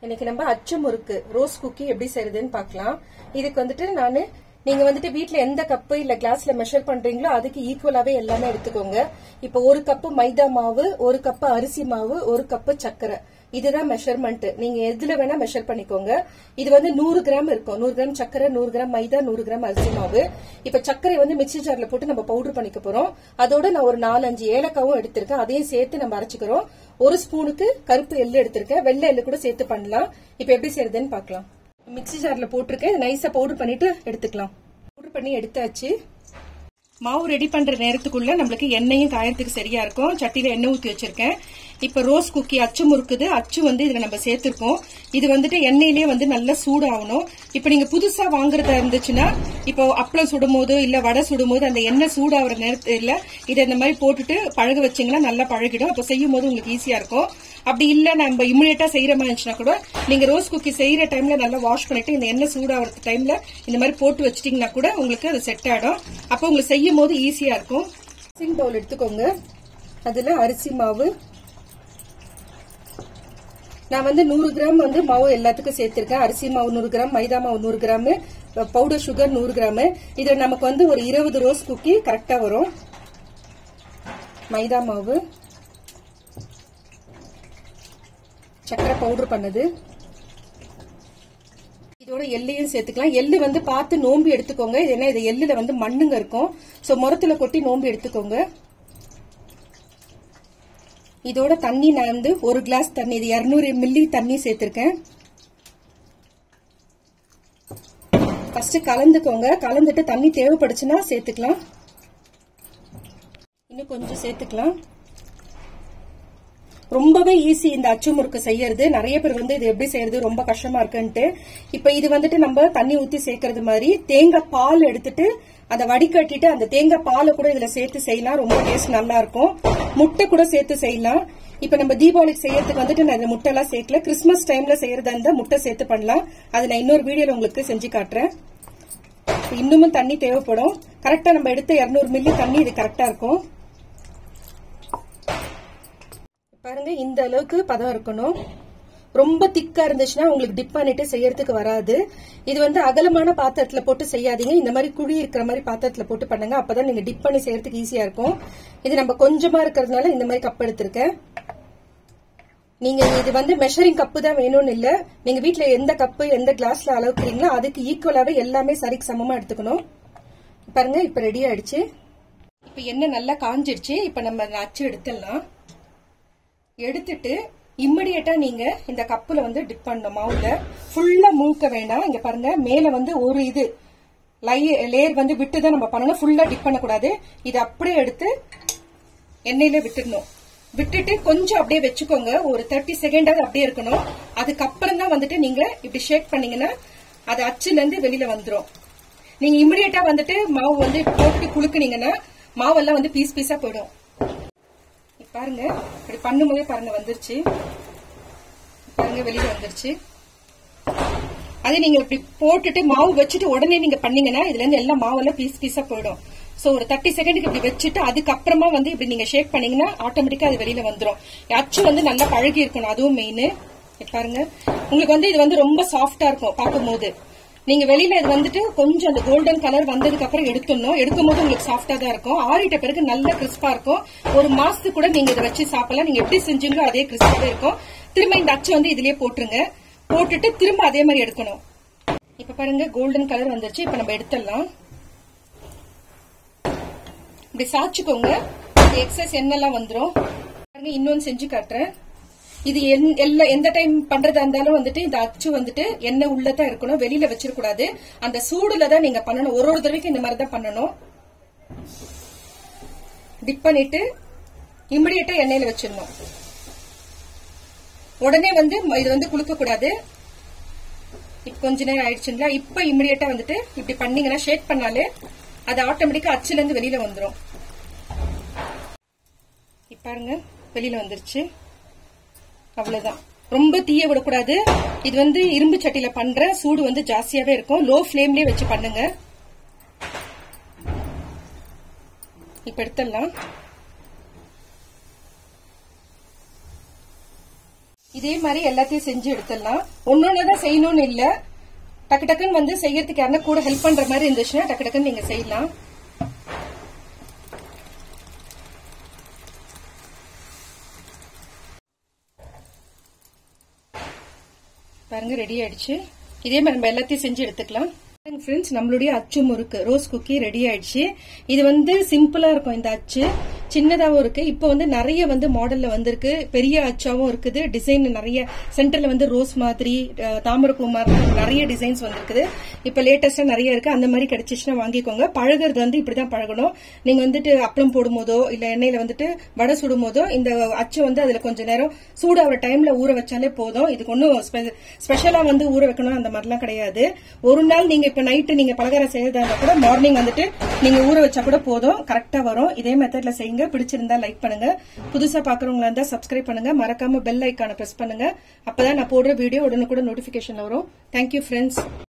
இன்னைக்கு நம்ம அச்சு முறுக்கு ரோஸ் குக்கி எப்படி செய்யறதுன்னு பார்க்கலாம் இதுக்கு வந்துட்டு நான் நீங்க வந்துட்டு வீட்ல எந்த கப்பு இல்ல கிளாஸ்ல மெஷர் பண்றீங்களோ அதுக்கு ஈக்குவலாவே எல்லாமே எடுத்துக்கோங்க இப்போ ஒரு கப்பு மைதா மாவு ஒரு கப்பு அரிசி மாவு ஒரு கப்பு சர்க்கரை இதுதான் மெஷர்மெண்ட் நீங்க எதுல வேணா மெஷர் பண்ணிக்கோங்க இது வந்து நூறு கிராம் இருக்கும் நூறு கிராம் சர்க்கரை நூறு கிராம் மைதா நூறு கிராம் அரிசி மாவு இப்ப சர்க்கரை வந்து மிக்சி ஜார்ல போட்டு நம்ம பவுடர் பண்ணிக்க போறோம் அதோட நான் ஒரு நாலஞ்சு ஏலக்காவும் எடுத்திருக்கேன் அதையும் சேர்த்து நம்ம அரைச்சுக்கிறோம் ஒரு ஸ்பூனுக்கு கருப்பு எள்ளு எடுத்திருக்கேன் வெள்ளை எள்ளு கூட சேர்த்து பண்ணலாம் இப்ப எப்படி செய்யறதுன்னு பார்க்கலாம் மிக்சி ஜார்ல போட்டிருக்கேன் இதை நைஸா பவுடர் பண்ணிட்டு எடுத்துக்கலாம் பவுடர் பண்ணி எடுத்தாச்சு மாவு ரெடி பண்ற நேரத்துக்குள்ள நம்மளுக்கு எண்ணெயும் காயறதுக்கு சரியா இருக்கும் சட்டியில எண்ணெய் ஊத்தி வச்சிருக்கேன் இப்ப ரோஸ் குக்கி அச்சு முறுக்குது அச்சு வந்து இதுல நம்ம சேர்த்திருக்கோம் இது வந்துட்டு எண்ணெயிலேயே வந்து நல்லா சூடாகணும் இப்ப நீங்க புதுசா வாங்குறதா இருந்துச்சுன்னா இப்போ அப்பளம் சுடும் போது இல்ல வடை சுடும் போது அந்த எண்ணெய் சூடாகிற நேரத்துல இதை இந்த மாதிரி போட்டுட்டு பழக வச்சீங்கன்னா நல்லா பழகிடும் அப்ப செய்யும் போது உங்களுக்கு ஈஸியா இருக்கும் அப்படி இல்ல நம்ம இமிடியேட்டா செய்யற மாதிரி இருந்துச்சுன்னா கூட நீங்க ரோஸ் குக்கி செய்யற டைம்ல நல்லா வாஷ் பண்ணிட்டு இந்த எண்ணெய் சூடாகிற டைம்ல இந்த மாதிரி போட்டு வச்சிட்டீங்கன்னா கூட உங்களுக்கு அது செட் ஆயிடும் அப்போ உங்களுக்கு செய்யும் போது ஈஸியா இருக்கும் மிக்சிங் பவுல் எடுத்துக்கோங்க அதுல அரிசி மாவு நான் வந்து நூறு கிராம் வந்து மாவு எல்லாத்துக்கும் சேர்த்திருக்கேன் அரிசி மாவு நூறு கிராம் மைதா மாவு நூறு கிராம் பவுடர் சுகர் நூறு கிராம் இதுல நமக்கு வந்து ஒரு இருபது ரோஸ் குக்கி கரெக்டா வரும் மைதா மாவு சக்கரை பவுடர் பண்ணது இதோட எள்ளையும் சேர்த்துக்கலாம் எள்ளு வந்து பார்த்து நோம்பி எடுத்துக்கோங்க ஏன்னா இது எள்ளுல வந்து மண்ணுங்க இருக்கும் சோ முரத்துல கொட்டி நோம்பி எடுத்துக்கோங்க இதோட தண்ணி நான் வந்து ஒரு கிளாஸ் தண்ணி இது இருநூறு மில்லி தண்ணி சேர்த்திருக்கேன் ஃபர்ஸ்ட் கலந்துக்கோங்க கலந்துட்டு தண்ணி தேவைப்படுச்சுன்னா சேர்த்துக்கலாம் இன்னும் கொஞ்சம் சேர்த்துக்கலாம் ரொம்பவே ஈஸி இந்த அச்சு முறுக்கு செய்யறது நிறைய பேர் வந்து இது எப்படி செய்யறது ரொம்ப கஷ்டமா இருக்குன்ட்டு இப்ப இது வந்துட்டு நம்ம தண்ணி ஊத்தி சேர்க்கறது மாதிரி தேங்காய் பால் எடுத்துட்டு அதை வடிகட்டிட்டு அந்த தேங்காய் பாலை கூட இதுல சேர்த்து செய்யலாம் ரொம்ப டேஸ்ட் நல்லா இருக்கும் முட்டை கூட சேர்த்து செய்யலாம் இப்ப நம்ம தீபாவளிக்கு செய்யறதுக்கு வந்துட்டு நான் இந்த முட்டை எல்லாம் சேர்க்கல கிறிஸ்துமஸ் டைம்ல செய்யறதா இருந்தா முட்டை சேர்த்து பண்ணலாம் அது நான் இன்னொரு வீடியோல உங்களுக்கு செஞ்சு காட்டுறேன் இன்னமும் தண்ணி தேவைப்படும் கரெக்டா நம்ம எடுத்த இருநூறு மில்லி தண்ணி இது கரெக்டா இருக்கும் பாருங்க இந்த அளவுக்கு பதம் இருக்கணும் ரொம்ப திக்கா இருந்துச்சுன்னா உங்களுக்கு டிப் பண்ணிட்டு செய்யறதுக்கு வராது இது வந்து அகலமான பாத்திரத்துல போட்டு செய்யாதீங்க இந்த மாதிரி குழி இருக்கிற மாதிரி பாத்திரத்துல போட்டு பண்ணுங்க அப்பதான் நீங்க டிப் பண்ணி செய்யறதுக்கு ஈஸியா இருக்கும் இது நம்ம கொஞ்சமா இருக்கிறதுனால இந்த மாதிரி கப் எடுத்திருக்கேன் நீங்க இது வந்து மெஷரிங் கப்பு தான் வேணும்னு இல்ல நீங்க வீட்ல எந்த கப்பு எந்த கிளாஸ்ல அளவுக்குறீங்களோ அதுக்கு ஈக்குவலாவே எல்லாமே சரிக்கு சமமா எடுத்துக்கணும் பாருங்க இப்ப ரெடி ஆயிடுச்சு இப்ப எண்ணெய் நல்லா காஞ்சிடுச்சு இப்ப நம்ம அச்சு எடுத்துடலாம் எடுத்துட்டு இம்மிடியட்டா நீங்க இந்த கப்புல வந்து டிப் பண்ணணும் மாவுல ஃபுல்லா மூக்க வேண்டாம் இங்க பாருங்க மேல வந்து ஒரு இது லை லேயர் வந்து விட்டு தான் நம்ம பண்ணணும் ஃபுல்லா டிப் பண்ணக்கூடாது இது அப்படியே எடுத்து எண்ணெயில விட்டுடணும் விட்டுட்டு கொஞ்சம் அப்படியே வச்சுக்கோங்க ஒரு தேர்ட்டி செகண்டாவது அப்படியே இருக்கணும் அதுக்கப்புறம் தான் வந்துட்டு நீங்க இப்படி ஷேக் பண்ணீங்கன்னா அது அச்சுல இருந்து வெளியில வந்துடும் நீங்க இமிடியட்டா வந்துட்டு மாவு வந்து போட்டு குலுக்குனீங்கன்னா மாவெல்லாம் வந்து பீஸ் பீஸா போயிடும் பாருங்க இப்படி பண்ணும்போதே பாருங்க வந்துருச்சு பாருங்க வெளியில வந்துருச்சு அதே நீங்க இப்படி போட்டுட்டு மாவு வச்சுட்டு உடனே நீங்க பண்ணீங்கன்னா இதுல இருந்து எல்லாம் மாவெல்லாம் பீஸ் பீஸா போயிடும் சோ ஒரு தேர்ட்டி செகண்டுக்கு இப்படி வச்சுட்டு அதுக்கப்புறமா வந்து இப்படி நீங்க ஷேக் பண்ணீங்கன்னா ஆட்டோமேட்டிக்கா அது வெளியில வந்துடும் அச்சு வந்து நல்லா பழகி இருக்கணும் அதுவும் மெயின் பாருங்க உங்களுக்கு வந்து இது வந்து ரொம்ப சாஃப்டா இருக்கும் பார்க்கும்போது நீங்க வெளியில இது வந்துட்டு கொஞ்சம் அந்த கோல்டன் கலர் வந்ததுக்கு அப்புறம் எடுத்துடணும் எடுக்கும் போது உங்களுக்கு சாஃப்டா தான் இருக்கும் ஆறிட்ட பிறகு நல்ல கிறிஸ்பா இருக்கும் ஒரு மாசத்துக்கு கூட நீங்க இதை வச்சு சாப்பிடலாம் நீங்க எப்படி செஞ்சீங்களோ அதே கிறிஸ்பாவே இருக்கும் திரும்ப இந்த அச்சு வந்து இதுலயே போட்டுருங்க போட்டுட்டு திரும்ப அதே மாதிரி எடுக்கணும் இப்ப பாருங்க கோல்டன் கலர் வந்துருச்சு இப்ப நம்ம எடுத்துடலாம் இப்படி சாச்சுக்கோங்க எக்ஸஸ் எண்ணெல்லாம் வந்துடும் பாருங்க இன்னொன்னு செஞ்சு காட்டுறேன் இது எல்லா எந்த டைம் பண்றதா இருந்தாலும் வந்துட்டு இந்த அச்சு வந்துட்டு எண்ணெய் உள்ளதான் இருக்கணும் வெளியில வச்சிடக்கூடாது அந்த சூடுல தான் நீங்க பண்ணணும் ஒரு ஒரு தடவைக்கும் இந்த மாதிரி தான் பண்ணணும் டிப் பண்ணிட்டு இமிடியட்டா எண்ணெயில வச்சிடணும் உடனே வந்து இது வந்து குளுக்க கூடாது இப்ப கொஞ்ச நேரம் ஆயிடுச்சுங்களா இப்ப இமிடியட்டா வந்துட்டு இப்படி பண்ணீங்கன்னா ஷேக் பண்ணாலே அது ஆட்டோமேட்டிக்கா அச்சுல இருந்து வெளியில வந்துடும் பாருங்க வெளியில வந்துருச்சு அவ்வளவுதான் ரொம்ப தீய விடக்கூடாது இது வந்து இரும்பு சட்டியில பண்ற சூடு வந்து ஜாஸ்தியாவே இருக்கும் லோ ஃபிளேம்லயே வச்சு பண்ணுங்க இப்ப எடுத்துடலாம் இதே மாதிரி எல்லாத்தையும் செஞ்சு எடுத்துடலாம் ஒன்னொன்னு தான் செய்யணும்னு இல்ல டக்கு டக்குன்னு வந்து செய்யறதுக்கு யாருன்னா கூட ஹெல்ப் பண்ற மாதிரி இருந்துச்சுன்னா டக்கு டக்குன்னு நீங்க செய்யலாம் பாருங்க ரெடி ஆயிடுச்சு இதே மாதிரி நம்ம எல்லாத்தையும் செஞ்சு எடுத்துக்கலாம் ஃப்ரெண்ட்ஸ் நம்மளுடைய அச்சு முறுக்கு ரோஸ் குக்கி ரெடி ஆயிடுச்சு இது வந்து சிம்பிளா இருக்கும் இந்த அச்சு சின்னதாவும் இருக்கு இப்போ வந்து நிறைய வந்து மாடல்ல வந்திருக்கு பெரிய அச்சாவும் இருக்குது டிசைன் நிறைய சென்டர்ல வந்து ரோஸ் மாதிரி அஹ், தாமரைப்பூ மாதிரி நிறைய டிசைன்ஸ் வந்திருக்குது இப்போ லேட்டஸ்டா நிறைய இருக்கு அந்த மாதிரி கிடைச்சிச்சுன்னா வாங்கிக்கோங்க பழகுறது வந்து இப்படிதான் பழகணும் நீங்க வந்துட்டு அப்பளம் போடும் போதோ இல்ல எண்ணெயில வந்துட்டு வடை சுடும் போதோ இந்த அச்சு வந்து அதுல கொஞ்ச நேரம் சூடாகிற டைம்ல ஊற வச்சாலே போதும் இதுக்கு ஒன்றும் ஸ்பெஷலா வந்து ஊற வைக்கணும் அந்த மாதிரிலாம் கிடையாது ஒரு நாள் நீங்க இப்ப நைட்டு நீங்க பலகாரம் செய்யறதா இருந்தா கூட மார்னிங் வந்துட்டு நீங்க ஊற வச்சா கூட போதும் கரெக்டா வரும் இதே மெத்தட்ல செய்யுங்க பிடிச்சிருந்தா லைக் பண்ணுங்க புதுசா பாக்குறவங்களா இருந்தா சப்ஸ்கிரைப் பண்ணுங்க மறக்காம பெல் ஐக்கான பிரஸ் பண்ணுங்க அப்பதான் நான் போடுற வீடியோ உடனுக்குடன் நோட்டிபிகேஷன் வரும் தேங்க்யூ ஃப்ரெண்ட்ஸ்